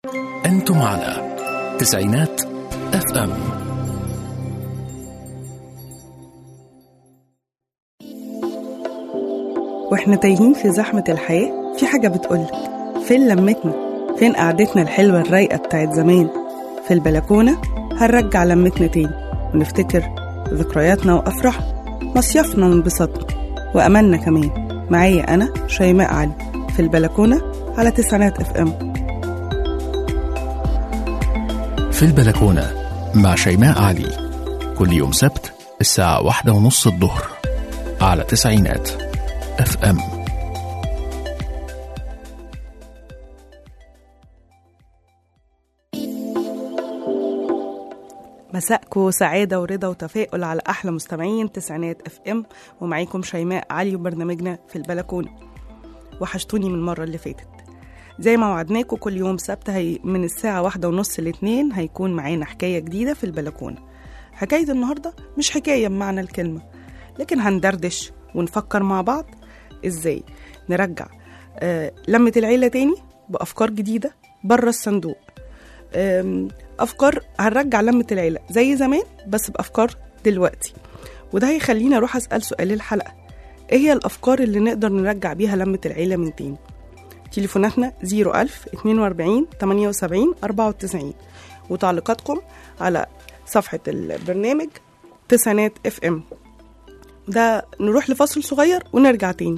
أنتم على تسعينات اف ام واحنا تايهين في زحمة الحياة في حاجة بتقولك فين لمتنا فين قعدتنا الحلوة الرايقة بتاعت زمان في البلكونة هنرجع لمتنا تاني ونفتكر ذكرياتنا وأفراحنا مصيفنا وانبساطنا وأملنا كمان معايا أنا شيماء علي في البلكونة على تسعينات اف ام في البلكونة مع شيماء علي كل يوم سبت الساعة واحدة ونص الظهر على تسعينات اف ام مساءكم سعادة ورضا وتفاؤل على أحلى مستمعين تسعينات اف ام ومعاكم شيماء علي وبرنامجنا في البلكونة وحشتوني من المرة اللي فاتت زي ما وعدناكم كل يوم سبت هي من الساعة واحدة ونص لاتنين هيكون معانا حكاية جديدة في البلكونة حكاية النهاردة مش حكاية بمعنى الكلمة لكن هندردش ونفكر مع بعض ازاي نرجع آه لمة العيلة تاني بأفكار جديدة بره الصندوق آم، أفكار هنرجع لمة العيلة زي زمان بس بأفكار دلوقتي وده هيخليني أروح أسأل سؤال الحلقة إيه هي الأفكار اللي نقدر نرجع بيها لمة العيلة من تاني تليفوناتنا 01000 42 78 94 وتعليقاتكم على صفحة البرنامج تسعينات اف ام ده نروح لفصل صغير ونرجع تاني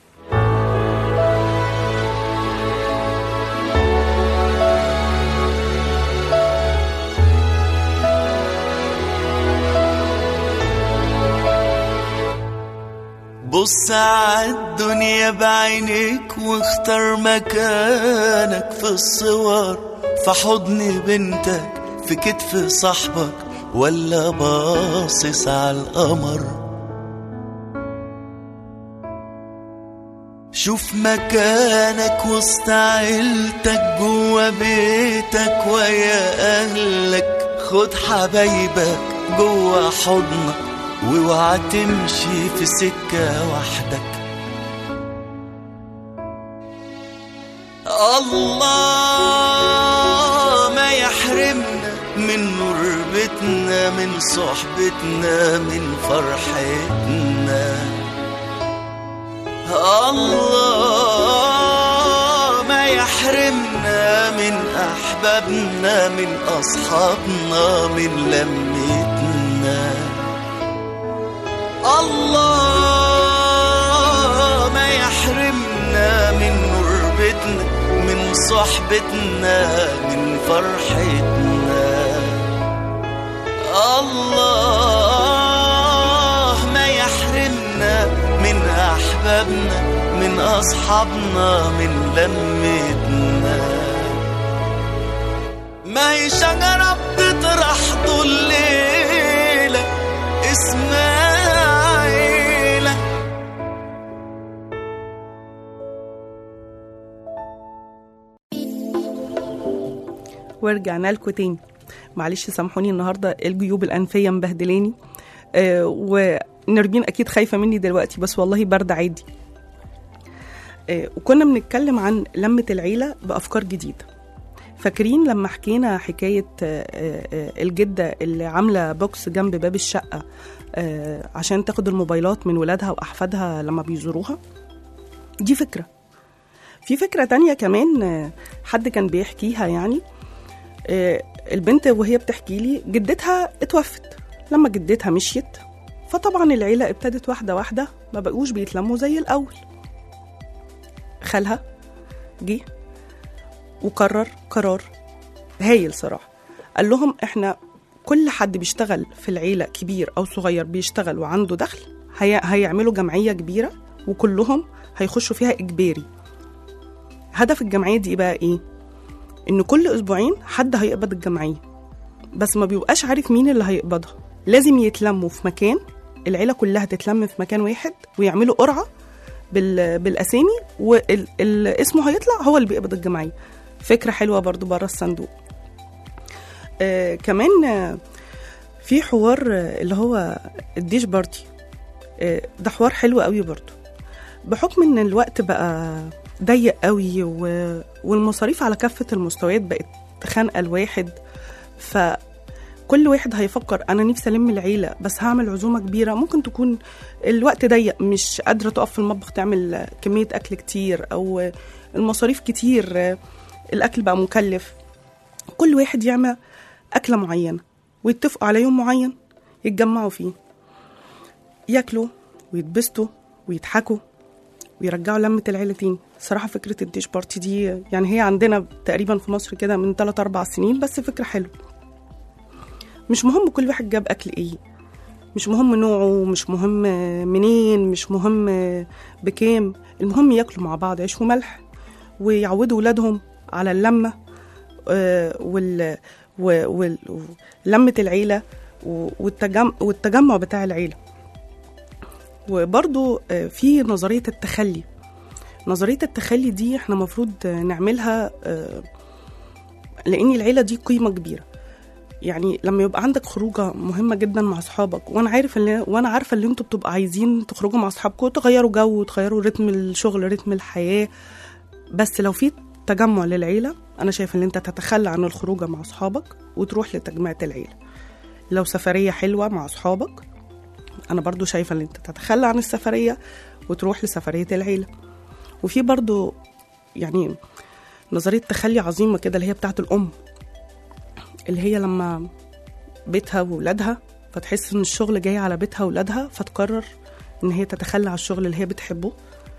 بص عالدنيا بعينيك واختار مكانك في الصور في حضن بنتك في كتف صاحبك ولا باصص على القمر شوف مكانك وسط عيلتك جوا بيتك ويا اهلك خد حبايبك جوا حضنك واوعى تمشي في سكة وحدك الله ما يحرمنا من نور بيتنا من صحبتنا من فرحتنا الله ما يحرمنا من أحبابنا من أصحابنا من لمتنا الله ما يحرمنا من قربتنا من صحبتنا من فرحتنا الله ما يحرمنا من أحبابنا من أصحابنا من لمتنا ما هي شجرة بتطرح طول الليلة اسمها عيلة ورجعنا لكم تاني معلش سامحوني النهارده الجيوب الانفيه مبهدلاني آه ونرمين اكيد خايفه مني دلوقتي بس والله برد عادي آه وكنا بنتكلم عن لمه العيله بافكار جديده فاكرين لما حكينا حكايه آه آه الجده اللي عامله بوكس جنب باب الشقه آه عشان تاخد الموبايلات من ولادها واحفادها لما بيزوروها دي فكره في فكره تانية كمان آه، حد كان بيحكيها يعني آه، البنت وهي بتحكي لي جدتها اتوفت لما جدتها مشيت فطبعا العيلة ابتدت واحدة واحدة ما بقوش بيتلموا زي الأول خالها جه وقرر قرار هايل صراحة قال لهم احنا كل حد بيشتغل في العيلة كبير أو صغير بيشتغل وعنده دخل هي... هيعملوا جمعية كبيرة وكلهم هيخشوا فيها إجباري هدف الجمعية دي بقى إيه؟ إن كل أسبوعين حد هيقبض الجمعية بس ما بيبقاش عارف مين اللي هيقبضها لازم يتلموا في مكان العيلة كلها تتلم في مكان واحد ويعملوا قرعة بال... بالأسامي والاسمه هيطلع هو اللي بيقبض الجمعية فكرة حلوة برضو بره الصندوق آه كمان آه في حوار آه اللي هو الديش بارتي آه ده حوار حلو قوي برضو بحكم ان الوقت بقى ضيق قوي و... والمصاريف على كافة المستويات بقت خانقة الواحد فكل واحد هيفكر أنا نفسي ألم العيلة بس هعمل عزومة كبيرة ممكن تكون الوقت ضيق مش قادرة تقف في المطبخ تعمل كمية أكل كتير أو المصاريف كتير الأكل بقى مكلف كل واحد يعمل أكلة معينة ويتفقوا على يوم معين يتجمعوا فيه ياكلوا ويتبسطوا ويضحكوا ويرجعوا لمة العيلة تاني صراحة فكرة الديش بارتي دي يعني هي عندنا تقريبا في مصر كده من 3 أربع سنين بس فكرة حلوة مش مهم كل واحد جاب أكل إيه مش مهم نوعه مش مهم منين مش مهم بكام المهم ياكلوا مع بعض عيش وملح ويعودوا ولادهم على اللمة آه، وال و- وال- ولمة العيلة و- والتجمع, والتجمع بتاع العيلة وبرضو آه، في نظرية التخلي نظرية التخلي دي احنا مفروض نعملها آه، لأن العيلة دي قيمة كبيرة يعني لما يبقى عندك خروجه مهمه جدا مع اصحابك وانا عارف اللي وانا عارفه اللي انتوا بتبقوا عايزين تخرجوا مع اصحابكم وتغيروا جو وتغيروا رتم الشغل رتم الحياه بس لو في تجمع للعيله انا شايفه ان انت تتخلى عن الخروجه مع اصحابك وتروح لتجميعة العيله لو سفريه حلوه مع اصحابك انا برضو شايفه ان انت تتخلى عن السفريه وتروح لسفريه العيله وفي برضو يعني نظريه تخلي عظيمه كده اللي هي بتاعه الام اللي هي لما بيتها وولادها فتحس ان الشغل جاي على بيتها وولادها فتقرر ان هي تتخلى عن الشغل اللي هي بتحبه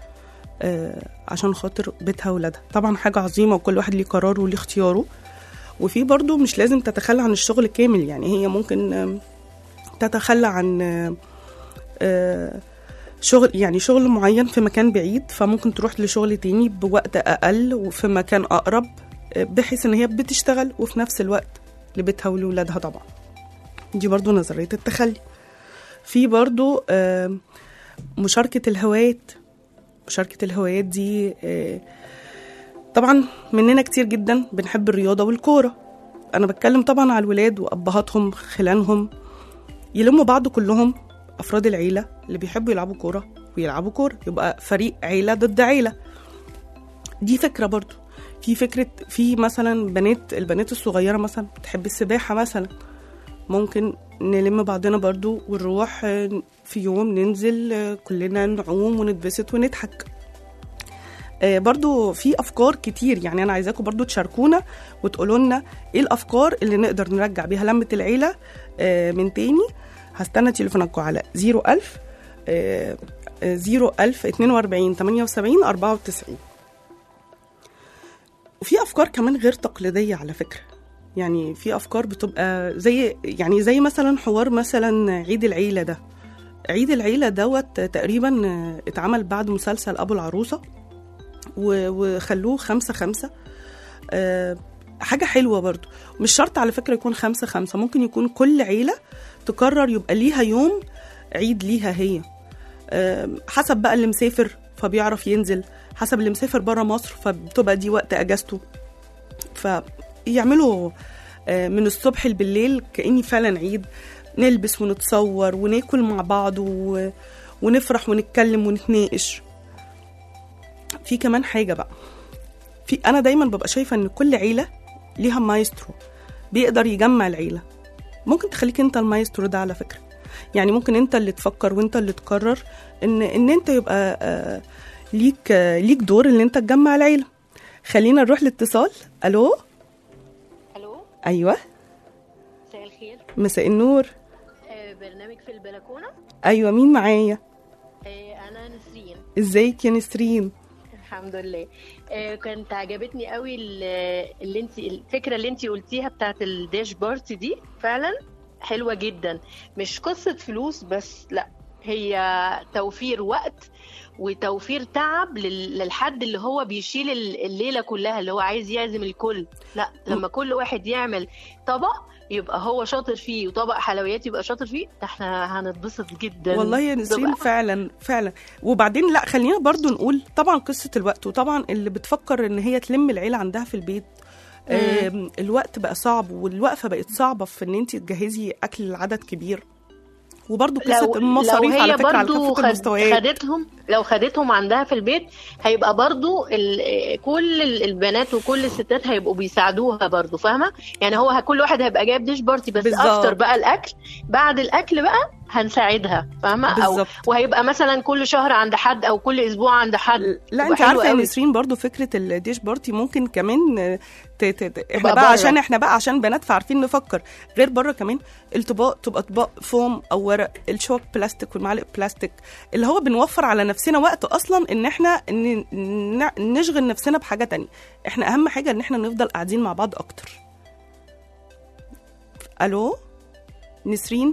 آه عشان خاطر بيتها وولادها طبعا حاجة عظيمة وكل واحد ليه قراره وليه اختياره وفي برضو مش لازم تتخلى عن الشغل كامل يعني هي ممكن آم، تتخلى عن آه، آه، شغل يعني شغل معين في مكان بعيد فممكن تروح لشغل تاني بوقت أقل وفي مكان أقرب آه، بحيث إن هي بتشتغل وفي نفس الوقت لبيتها ولولادها طبعا دي برضو نظرية التخلي في برضو آه، مشاركة الهوايات مشاركة الهوايات دي آه، طبعا مننا كتير جدا بنحب الرياضة والكورة أنا بتكلم طبعا على الولاد وأبهاتهم خلانهم يلموا بعض كلهم أفراد العيلة اللي بيحبوا يلعبوا كورة ويلعبوا كورة يبقى فريق عيلة ضد عيلة دي فكرة برضو في فكرة في مثلا بنات البنات الصغيرة مثلا بتحب السباحة مثلا ممكن نلم بعضنا برضو ونروح آه، في يوم ننزل آه، كلنا نعوم ونتبسط ونضحك آه، برضو في افكار كتير يعني انا عايزاكم برضو تشاركونا وتقولوا لنا ايه الافكار اللي نقدر نرجع بيها لمة العيلة آه، من تاني هستنى تليفونكم على 01000 آه، آه، 01000 42 78 94 وفي افكار كمان غير تقليديه على فكره يعني في افكار بتبقى زي يعني زي مثلا حوار مثلا عيد العيله ده عيد العيله دوت تقريبا اتعمل بعد مسلسل ابو العروسه و- وخلوه خمسة خمسة آه، حاجة حلوة برضو مش شرط على فكرة يكون خمسة خمسة ممكن يكون كل عيلة تقرر يبقى ليها يوم عيد ليها هي آه، حسب بقى اللي مسافر فبيعرف ينزل حسب اللي مسافر بره مصر فبتبقى دي وقت اجازته فيعملوا آه، من الصبح بالليل كأني فعلا عيد نلبس ونتصور وناكل مع بعض و... ونفرح ونتكلم ونتناقش في كمان حاجة بقى في أنا دايما ببقى شايفة إن كل عيلة ليها مايسترو بيقدر يجمع العيلة ممكن تخليك أنت المايسترو ده على فكرة يعني ممكن أنت اللي تفكر وأنت اللي تقرر إن إن أنت يبقى آه، ليك آه، ليك دور إن أنت تجمع العيلة خلينا نروح لاتصال ألو الو أيوه مساء الخير مساء النور آه، برنامج في البلكونه أيوه مين معايا آه، انا نسرين ازيك يا نسرين الحمد لله آه، كانت عجبتني قوي ال- اللي انت الفكره اللي انت قلتيها بتاعت الداش بارتي دي فعلا حلوه جدا مش قصه فلوس بس لا هي توفير وقت وتوفير تعب لل- للحد اللي هو بيشيل ال- الليله كلها اللي هو عايز يعزم الكل لا لما كل واحد يعمل طبق يبقى هو شاطر فيه وطبق حلويات يبقى شاطر فيه ده احنا هنتبسط جدا والله يا نسرين تبقى- فعلا فعلا وبعدين لا خلينا برضو نقول طبعا قصة الوقت وطبعا اللي بتفكر ان هي تلم العيلة عندها في البيت آم، الوقت بقى صعب والوقفة بقت صعبة في ان انت تجهزي اكل لعدد كبير وبرضو قصة لو المصاريف لو هي على فكرة على برضو كافة خد المستويات خدتهم لو خدتهم عندها في البيت هيبقى برضو ال- كل ال- البنات وكل الستات هيبقوا بيساعدوها برضو فاهمه يعني هو ه- كل واحد هيبقى جايب ديش بارتي بس بالظبط. افتر بقى الاكل بعد الاكل بقى هنساعدها فاهمه او بالظبط. وهيبقى مثلا كل شهر عند حد او كل اسبوع عند حد لا تبقى انت حلوة عارفه يا قوي. نسرين برضو فكره الديش بارتي ممكن كمان آه، ت... ت... ت... احنا تبقى بقى بره. عشان احنا بقى عشان بنات فعارفين نفكر غير بره كمان الطباق تبقى اطباق فوم او ورق الشوك بلاستيك والمعالق بلاستيك اللي هو بنوفر على نفسنا وقت اصلا ان احنا ن... ن... نشغل نفسنا بحاجه تانية احنا اهم حاجه ان احنا نفضل قاعدين مع بعض اكتر الو نسرين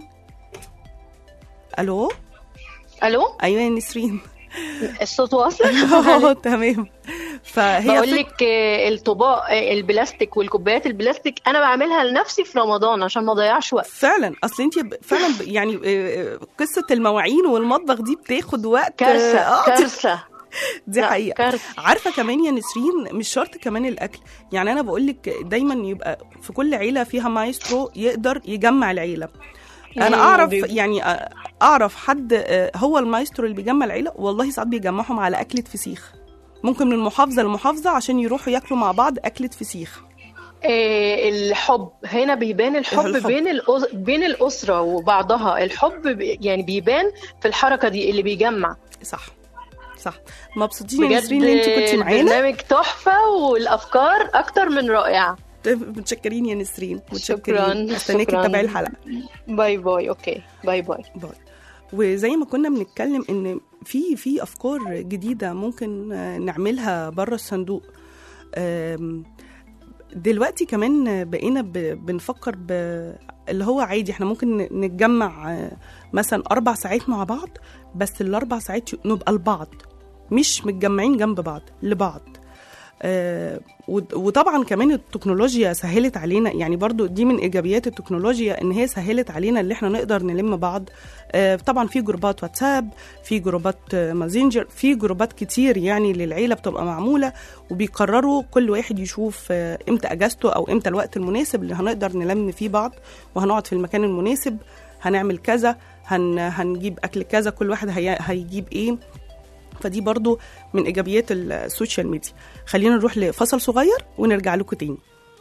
الو الو ايوه يا نسرين الصوت واصل اه تمام فهي بقول فك- لك آه، الطباق آه، البلاستيك والكوبايات البلاستيك انا بعملها لنفسي في رمضان عشان ما اضيعش وقت فعلا اصل انت ب- فعلا ب- يعني آه، قصه المواعين والمطبخ دي بتاخد وقت كارثه آه، كارثه دي لا، حقيقه كارثه عارفه كمان يا نسرين مش شرط كمان الاكل يعني انا بقول لك دايما يبقى في كل عيله فيها مايسترو يقدر يجمع العيله انا مم، اعرف بي- يعني آه، اعرف حد آه، هو المايسترو اللي بيجمع العيله والله ساعات بيجمعهم على اكله فسيخ ممكن من محافظه لمحافظه عشان يروحوا ياكلوا مع بعض اكله فسيخ آه، الحب هنا بيبان الحب, الحب. بين الأس... بين الأسرة وبعضها الحب بي- يعني بيبان في الحركة دي اللي بيجمع صح صح مبسوطين يا بجد نسرين ان انت كنتي معانا البرنامج تحفة والأفكار أكتر من رائعة متشكرين يا نسرين متشكرين شكراً، استناكي شكراً. تتابعي الحلقه باي باي أوكي باي باي باي وزي ما كنا بنتكلم ان في في افكار جديده ممكن آه، نعملها بره الصندوق آم، دلوقتي كمان بقينا ب- بنفكر ب اللي هو عادي احنا ممكن ن- نتجمع آه، مثلا اربع ساعات مع بعض بس الاربع ساعات ي- نبقى لبعض مش متجمعين جنب بعض لبعض آه، ود- وطبعا كمان التكنولوجيا سهلت علينا يعني برضو دي من ايجابيات التكنولوجيا ان هي سهلت علينا اللي احنا نقدر نلم بعض آه، طبعا في جروبات واتساب في جروبات آه، ماسنجر في جروبات كتير يعني للعيله بتبقى معموله وبيقرروا كل واحد يشوف آه، امتى اجازته او امتى الوقت المناسب اللي هنقدر نلم فيه بعض وهنقعد في المكان المناسب هنعمل كذا هن هنجيب اكل كذا كل واحد هي هيجيب ايه فدي برضو من ايجابيات السوشيال ميديا خلينا نروح لفصل صغير ونرجع لكم تاني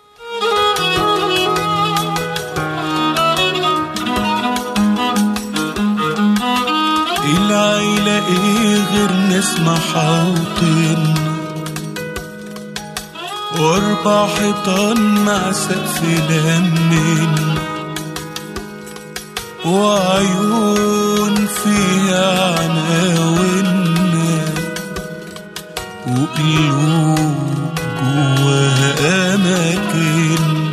العيلة ايه غير ناس محاوطين واربع حيطان مع سقف لمين وعيون فيها عناوين وقلوب جواها أماكن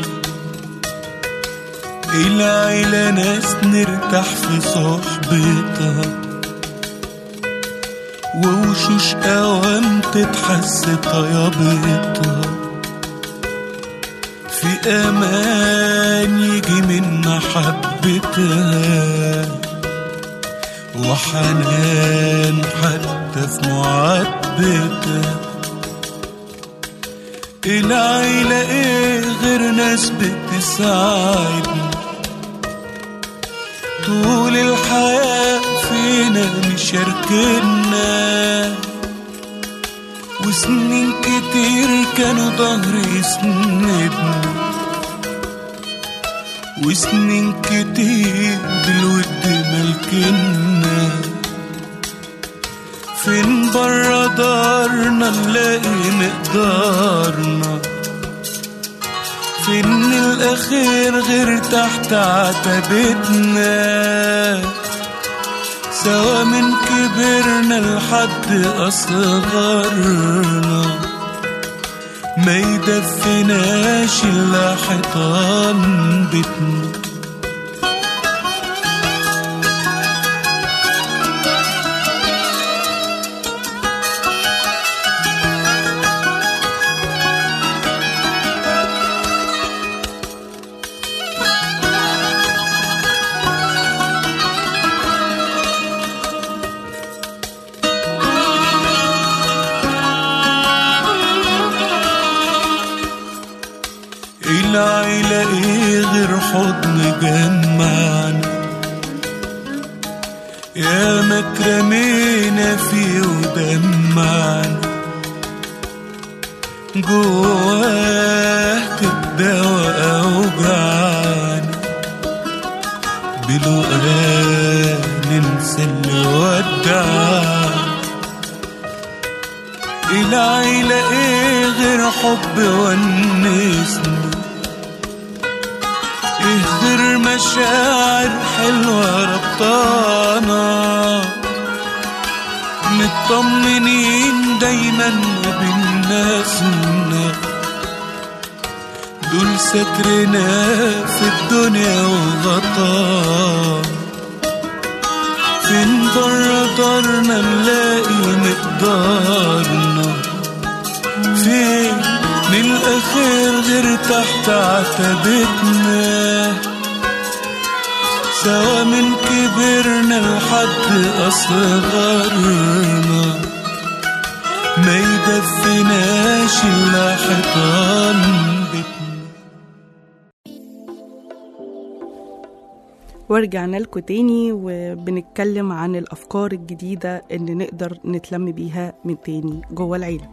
العيلة ناس نرتاح في صحبتها ووشوش أوام تتحس طيابتها في أمان يجي من محبتها وحنان حتى في معاتبتها العيلة ايه غير ناس بتساعدنا طول الحياة فينا مشاركنا وسنين كتير كانوا ظهري يسندنا وسنين كتير بالود ملكنا فين برا دارنا نلاقي مقدارنا فين الأخير غير تحت عتبتنا سوا من كبرنا لحد أصغرنا ما يدفناش إلا حيطان بيتنا العيلة ايه غير حضن جمعنا يا مكرمينا فيه ودمعنا جواه تداوى أوجعنا بلقاه ننسى اللي ودعنا العيلة ايه غير حب ونسنا ايه غير مشاعر حلوة ربطانا مطمنين دايما بالناسنا دول سترنا في الدنيا وغطانا فين بره دارنا نلاقي مقدارنا فين نلقى خير غير تحت عتبتنا سوا من كبرنا لحد أصغرنا ما يدفناش إلا حيطان بيتنا ورجعنا لكم تاني وبنتكلم عن الأفكار الجديدة اللي نقدر نتلم بيها من تاني جوه العيلة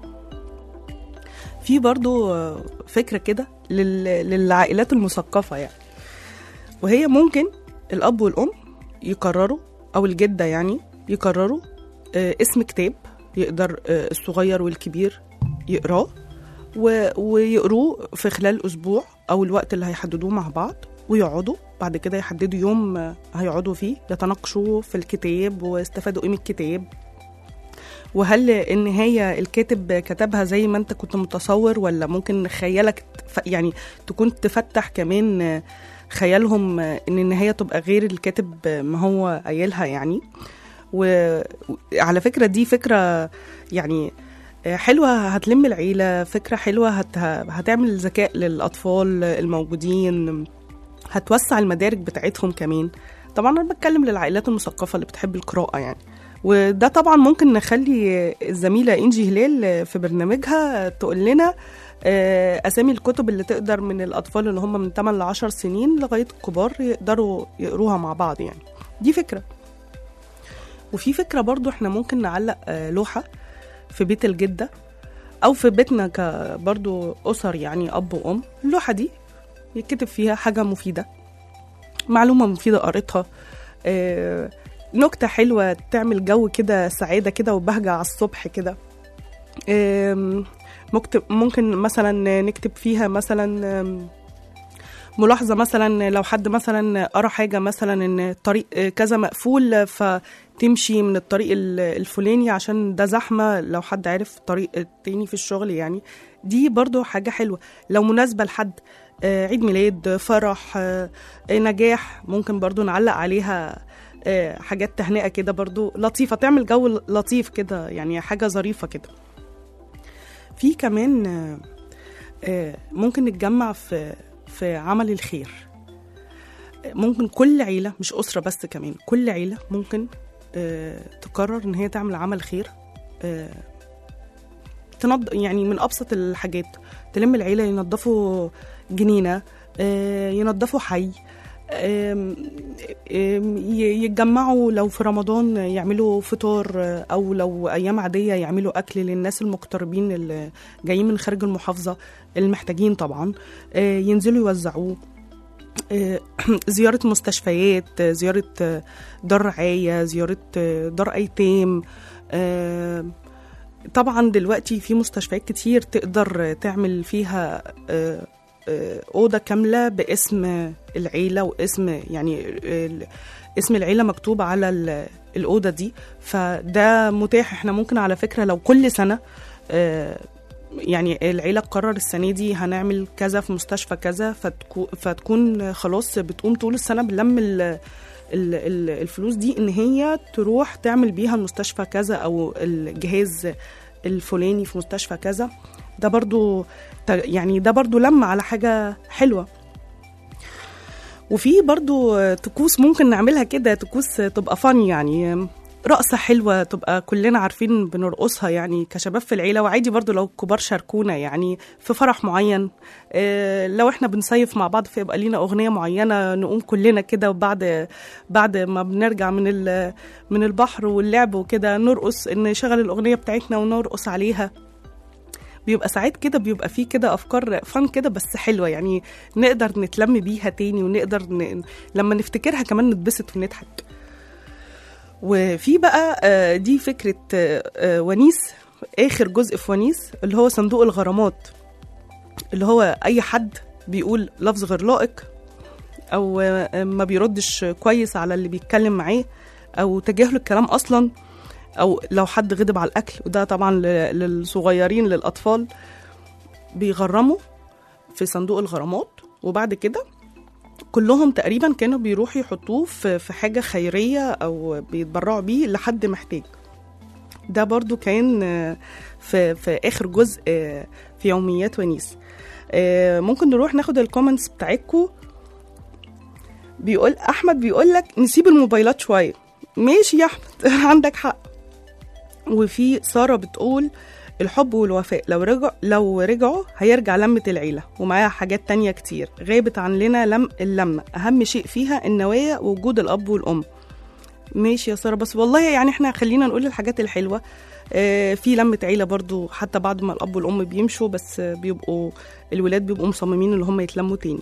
في برضو آه، فكرة كده لل- للعائلات المثقفة يعني وهي ممكن الأب والأم يقرروا أو الجدة يعني يقرروا آه، اسم كتاب يقدر آه، الصغير والكبير يقراه و- ويقروه في خلال أسبوع أو الوقت اللي هيحددوه مع بعض ويقعدوا بعد كده يحددوا يوم آه، هيقعدوا فيه يتناقشوا في الكتاب واستفادوا ايه من الكتاب وهل النهاية الكاتب كتبها زي ما انت كنت متصور ولا ممكن خيالك تف- يعني تكون تفتح كمان آه، خيالهم آه، ان النهاية تبقى غير الكاتب آه، ما هو قايلها يعني وعلى فكرة دي فكرة يعني آه، حلوة هتلم العيلة فكرة حلوة هت... هتعمل ذكاء للأطفال الموجودين هتوسع المدارك بتاعتهم كمان طبعا أنا بتكلم للعائلات المثقفة اللي بتحب القراءة يعني وده طبعا ممكن نخلي الزميلة إنجي هلال في برنامجها تقول لنا آه، أسامي الكتب اللي تقدر من الأطفال اللي هم من 8 ل 10 سنين لغاية الكبار يقدروا يقروها مع بعض يعني دي فكرة وفي فكرة برضو احنا ممكن نعلق آه، لوحة في بيت الجدة أو في بيتنا كبرضو أسر يعني أب وأم اللوحة دي يتكتب فيها حاجة مفيدة معلومة مفيدة قريتها آه، نكتة حلوة تعمل جو كده سعادة كده وبهجة على الصبح كده آم، مكتب ممكن مثلا نكتب فيها مثلا آم، ملاحظة مثلا لو حد مثلا قرا حاجة مثلا ان الطريق كذا مقفول فتمشي من الطريق ال- الفلاني عشان ده زحمة لو حد عارف الطريق التاني في الشغل يعني دي برضو حاجة حلوة لو مناسبة لحد آه، عيد ميلاد فرح آه، نجاح ممكن برضو نعلق عليها آه، حاجات تهنئة كده برضو لطيفة تعمل جو لطيف كده يعني حاجة ظريفة كده في كمان آه، آه، ممكن نتجمع في في عمل الخير ممكن كل عيلة مش أسرة بس كمان كل عيلة ممكن آه، تقرر إن هي تعمل عمل خير آه، تنض يعني من أبسط الحاجات تلم العيلة ينظفوا جنينة آه، ينظفوا حي آم، آم، ي- يتجمعوا لو في رمضان يعملوا فطار آه، او لو ايام عاديه يعملوا اكل للناس المغتربين اللي جايين من خارج المحافظه المحتاجين طبعا آه، ينزلوا يوزعوه آه، زيارة مستشفيات آه، زيارة آه، دار رعاية زيارة آه، دار أيتام آه، طبعا دلوقتي في مستشفيات كتير تقدر تعمل فيها آه، آه، أوضة كاملة باسم العيلة واسم يعني ال- اسم العيلة مكتوب على ال- الأوضة دي فده متاح احنا ممكن على فكرة لو كل سنة آه، يعني العيلة قرر السنة دي هنعمل كذا في مستشفى كذا فتكو فتكون خلاص بتقوم طول السنة بلم ال ال- ال- الفلوس دي ان هي تروح تعمل بيها المستشفى كذا او الجهاز الفلاني في مستشفى كذا ده برضو ت- يعني ده برضو لما على حاجة حلوة وفي برضو طقوس ممكن نعملها كده طقوس تبقى فن يعني رقصة حلوة تبقى كلنا عارفين بنرقصها يعني كشباب في العيلة وعادي برضو لو الكبار شاركونا يعني في فرح معين آه، لو احنا بنصيف مع بعض فيبقى لينا أغنية معينة نقوم كلنا كده وبعد بعد ما بنرجع من ال- من البحر واللعب وكده نرقص نشغل الأغنية بتاعتنا ونرقص عليها بيبقى ساعات كده بيبقى فيه كده افكار فن كده بس حلوه يعني نقدر نتلم بيها تاني ونقدر ن... لما نفتكرها كمان نتبسط ونضحك وفي بقى آه، دي فكره آه، آه، ونيس اخر جزء في ونيس اللي هو صندوق الغرامات اللي هو اي حد بيقول لفظ غير لائق او آه، ما بيردش كويس على اللي بيتكلم معاه او تجاهل الكلام اصلا او لو حد غضب على الاكل وده طبعا ل- للصغيرين للاطفال بيغرموا في صندوق الغرامات وبعد كده كلهم تقريبا كانوا بيروحوا يحطوه في في حاجه خيريه او بيتبرعوا بيه لحد محتاج ده برضو كان آه، في في اخر جزء آه، في يوميات ونيس آه، ممكن نروح ناخد الكومنتس بتاعتكم بيقول احمد بيقول لك نسيب الموبايلات شويه ماشي يا احمد عندك حق وفي ساره بتقول الحب والوفاء لو رجع لو رجعوا هيرجع لمة العيلة ومعاها حاجات تانية كتير غابت عننا لم اللمة أهم شيء فيها النوايا ووجود الأب والأم ماشي يا سارة بس والله يعني احنا خلينا نقول الحاجات الحلوة آه، في لمة عيلة برضو حتى بعد ما الأب والأم بيمشوا بس آه، بيبقوا الولاد بيبقوا مصممين اللي هم يتلموا تاني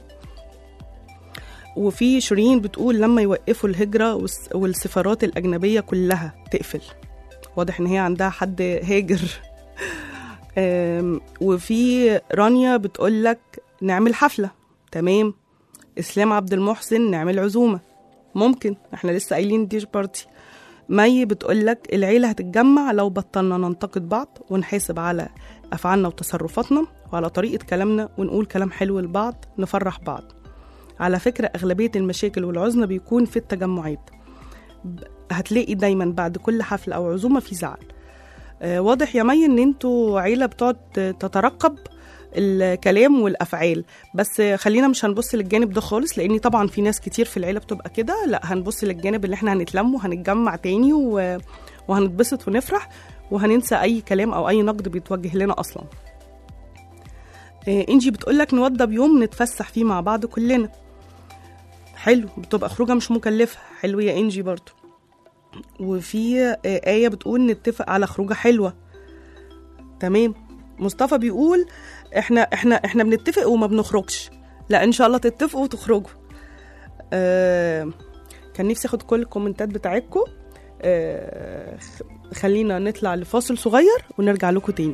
وفي شيرين بتقول لما يوقفوا الهجرة والس- والسفارات الأجنبية كلها تقفل واضح إن هي عندها حد هاجر آم، وفي رانيا بتقول لك نعمل حفلة تمام إسلام عبد المحسن نعمل عزومة ممكن احنا لسه قايلين ديش بارتي مي بتقول لك العيلة هتتجمع لو بطلنا ننتقد بعض ونحاسب على أفعالنا وتصرفاتنا وعلى طريقة كلامنا ونقول كلام حلو لبعض نفرح بعض على فكرة أغلبية المشاكل والعزلة بيكون في التجمعات ب- هتلاقي دايما بعد كل حفلة أو عزومة في زعل آه، واضح يا مي ان انتوا عيلة بتقعد تترقب الكلام والافعال بس آه، خلينا مش هنبص للجانب ده خالص لان طبعا في ناس كتير في العيله بتبقى كده لا هنبص للجانب اللي احنا هنتلم وهنتجمع تاني و... وهنتبسط ونفرح وهننسى اي كلام او اي نقد بيتوجه لنا اصلا آه، انجي بتقولك نوضب يوم نتفسح فيه مع بعض كلنا حلو بتبقى خروجه مش مكلفه حلو يا انجي برضو وفي آه، آية بتقول نتفق على خروجة حلوة تمام مصطفى بيقول احنا احنا احنا بنتفق وما بنخرجش لا ان شاء الله تتفقوا وتخرجوا آه كان نفسي اخد كل الكومنتات بتاعتكم آه خ- خلينا نطلع لفاصل صغير ونرجع لكم تاني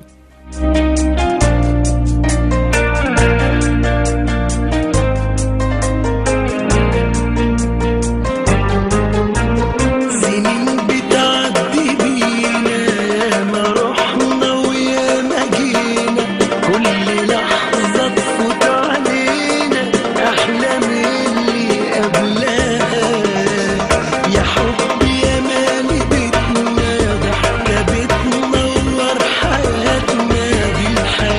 سنين بتعدي بينا ياما رحنا وياما جينا كل لحظة تفوت علينا أحلى من اللي قبلها يا حب يا مالي بيتنا ضحكة بتنور حياتنا دي الحياة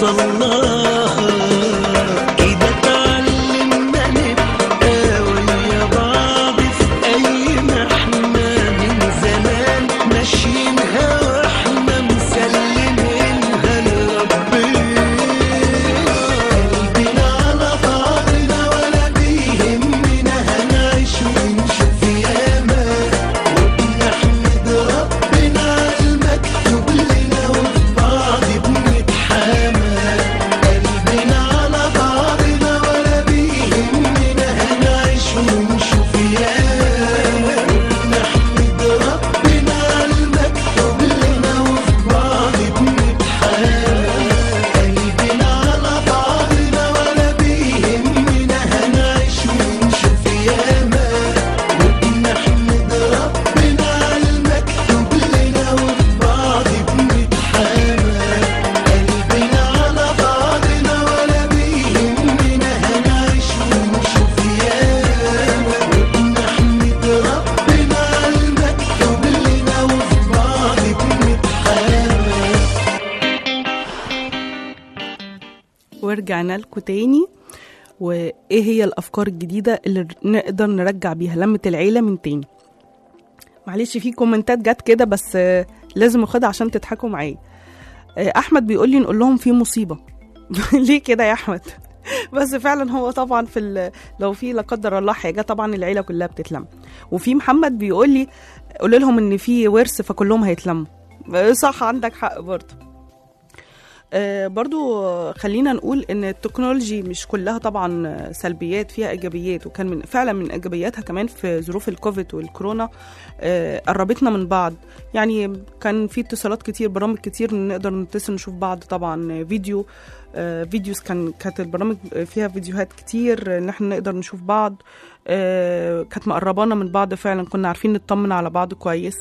نوصل لها كده اتعلمنا نبقى ويا بعض في أي محنة من زمان ماشيينها واحنا مسلمينها لربنا قلبنا على بعضنا ولا بيهمنا هنعيش ونشوف ياما وبنحمد ربنا على المكتوب لنا وفي بعض بنتحامى قلبنا على بعضنا ولا بيهمنا هنعيش ونشوف ياما وبنحمد ربنا على المكتوب لنا وفي بعض بنتحامى قلبنا على بعضنا ولا بيهمنا هنعيش ونشوف ياما وبنحمد ربنا على المكتوب لنا وفي بعض بنتحامى قلبنا على بعضنا ولا بيهمنا هنعيش ونشوف ياما وبنحمد ربنا على المكتوب لنا وفي بعض بنتحامى ورجعنا لكم تاني وايه هي الافكار الجديده اللي نقدر نرجع بيها لمه العيله من تاني معلش في كومنتات جت كده بس آه، لازم اخدها عشان تضحكوا معايا آه، احمد بيقول لي نقول لهم في مصيبه ليه كده يا احمد بس فعلا هو طبعا في ال- لو في لا قدر الله حاجه طبعا العيله كلها بتتلم وفي محمد بيقول لي قول لهم ان في ورث فكلهم هيتلموا آه، صح عندك حق برضه آه، برضو آه، خلينا نقول ان التكنولوجي مش كلها طبعا آه، سلبيات فيها ايجابيات وكان من فعلا من ايجابياتها كمان في ظروف الكوفيد والكورونا آه، قربتنا من بعض يعني كان في اتصالات كتير برامج كتير نقدر نتصل نشوف بعض طبعا آه، فيديو آه، فيديوز كان كانت البرامج فيها فيديوهات كتير ان احنا نقدر نشوف بعض آه، كانت مقربانا من بعض فعلا كنا عارفين نطمن على بعض كويس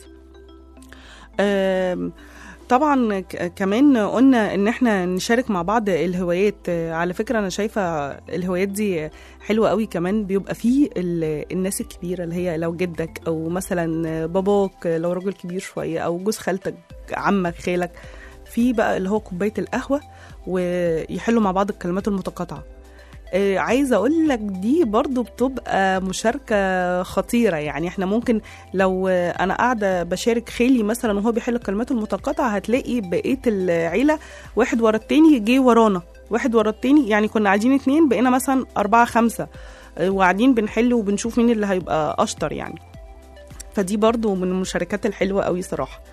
آم، طبعا ك- كمان قلنا ان احنا نشارك مع بعض الهوايات آه، على فكره انا شايفه الهوايات دي حلوه قوي كمان بيبقى فيه ال- الناس الكبيره اللي هي لو جدك او مثلا باباك لو راجل كبير شويه او جوز خالتك عمك خالك في بقى اللي هو كوبايه القهوه ويحلوا مع بعض الكلمات المتقاطعه آه، عايزه اقول لك دي برضو بتبقى مشاركه خطيره يعني احنا ممكن لو آه، انا قاعده بشارك خالي مثلا وهو بيحل الكلمات المتقاطعه هتلاقي بقيه العيله واحد ورا التاني جه ورانا واحد ورا التاني يعني كنا قاعدين اتنين بقينا مثلا أربعة خمسة آه، وقاعدين بنحل وبنشوف مين اللي هيبقى أشطر يعني فدي برضو من المشاركات الحلوة قوي صراحة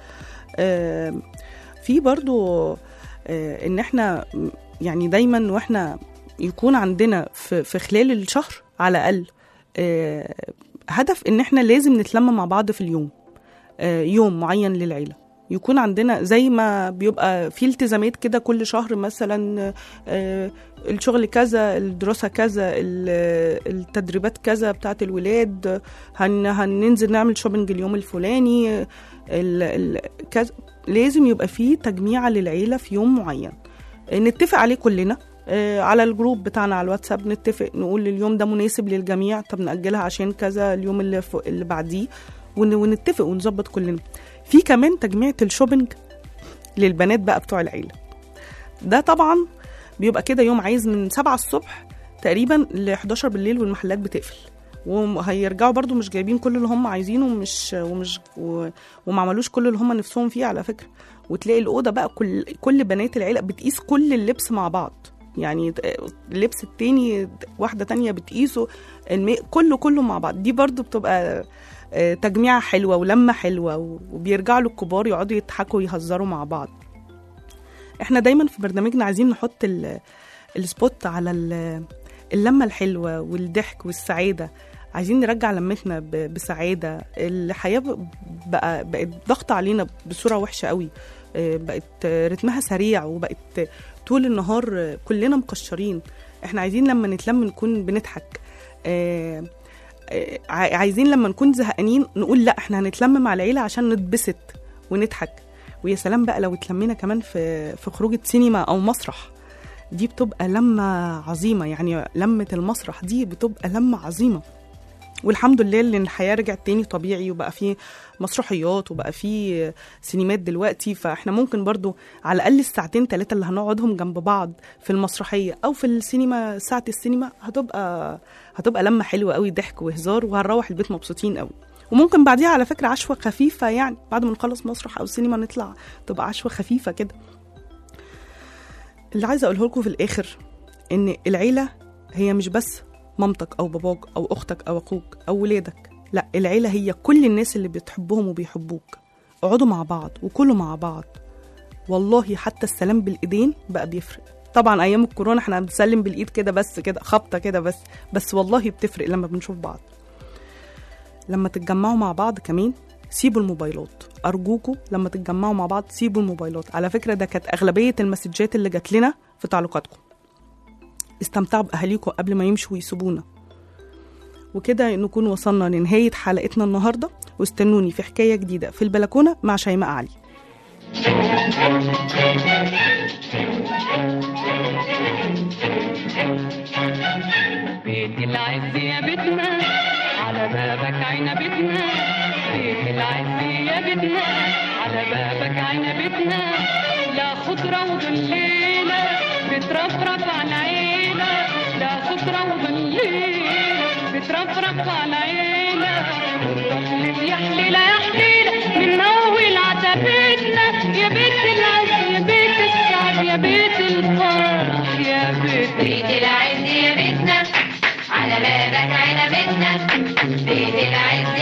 آم، في برضو آه، ان احنا م- يعني دايما واحنا يكون عندنا في, في خلال الشهر على الاقل آه، هدف ان احنا لازم نتلم مع بعض في اليوم آه، يوم معين للعيله يكون عندنا زي ما بيبقى في التزامات كده كل شهر مثلا آه، الشغل كذا الدراسة كذا ال- التدريبات كذا بتاعت الولاد هن هننزل نعمل شوبينج اليوم الفلاني ال ال كذا لازم يبقى فيه تجميعة للعيلة في يوم معين نتفق عليه كلنا آه، على الجروب بتاعنا على الواتساب نتفق نقول اليوم ده مناسب للجميع طب نأجلها عشان كذا اليوم اللي, ف... اللي بعديه ون... ونتفق ونظبط كلنا في كمان تجميعة الشوبينج للبنات بقى بتوع العيلة ده طبعا بيبقى كده يوم عايز من 7 الصبح تقريبا ل 11 بالليل والمحلات بتقفل وهيرجعوا برضو مش جايبين كل اللي هم عايزينه ومش ومش و- وما عملوش كل اللي هم نفسهم فيه على فكره وتلاقي الاوضه بقى كل كل بنات العيله بتقيس كل اللبس مع بعض يعني اللبس التاني واحده تانية بتقيسه المي... كله كله مع بعض دي برضو بتبقى آه، تجميعة حلوة ولمة حلوة و- وبيرجعوا للكبار يقعدوا يضحكوا ويهزروا مع بعض احنا دايما في برنامجنا عايزين نحط ال- السبوت على ال- اللمة الحلوة والضحك والسعادة عايزين نرجع لمتنا ب- بسعادة الحياة ب- بقى بقت ضغط علينا بصورة وحشة قوي آه، بقت رتمها سريع وبقت طول النهار آه، كلنا مكشرين احنا عايزين لما نتلم نكون بنضحك آه، آه، عاي- عايزين لما نكون زهقانين نقول لا احنا هنتلم مع العيلة عشان نتبسط ونضحك ويا سلام بقى لو اتلمينا كمان في في خروجة سينما أو مسرح دي بتبقى لمة عظيمة يعني لمة المسرح دي بتبقى لمة عظيمة والحمد لله ان الحياه رجعت تاني طبيعي وبقى فيه مسرحيات وبقى فيه سينمات دلوقتي فاحنا ممكن برضو على الاقل الساعتين ثلاثه اللي هنقعدهم جنب بعض في المسرحيه او في السينما ساعه السينما هتبقى هتبقى لمه حلوه قوي ضحك وهزار وهنروح البيت مبسوطين قوي وممكن بعديها على فكره عشوه خفيفه يعني بعد ما نخلص مسرح او سينما نطلع تبقى عشوه خفيفه كده اللي عايزه اقوله لكم في الاخر ان العيله هي مش بس مامتك او باباك او اختك او اخوك او ولادك لا العيله هي كل الناس اللي بتحبهم وبيحبوك اقعدوا مع بعض وكلوا مع بعض والله حتى السلام بالايدين بقى بيفرق طبعا ايام الكورونا احنا بنسلم بالايد كده بس كده خبطه كده بس بس والله بتفرق لما بنشوف بعض لما تتجمعوا مع بعض كمان سيبوا الموبايلات ارجوكوا لما تتجمعوا مع بعض سيبوا الموبايلات على فكره ده كانت اغلبيه المسجات اللي جات لنا في تعليقاتكم استمتعوا باهاليكم قبل ما يمشوا ويسيبونا وكده نكون وصلنا لنهايه حلقتنا النهارده واستنوني في حكايه جديده في البلكونه مع شيماء علي بيت العز يا بيتنا على بابك عنبتنا بيت العز يا بيتنا على بابك عنبتنا لا خضرة وظليلة بترفرف على عيلة لا خضرة وظليلة بترفرف على عيلة والطفل يا حليلة يا حليلة من أول عتبتنا يا بيت العز يا بيت السعد يا بيت الفرح يا بيت بيت العز يا بيتنا على بابك عنبتنا بيت العز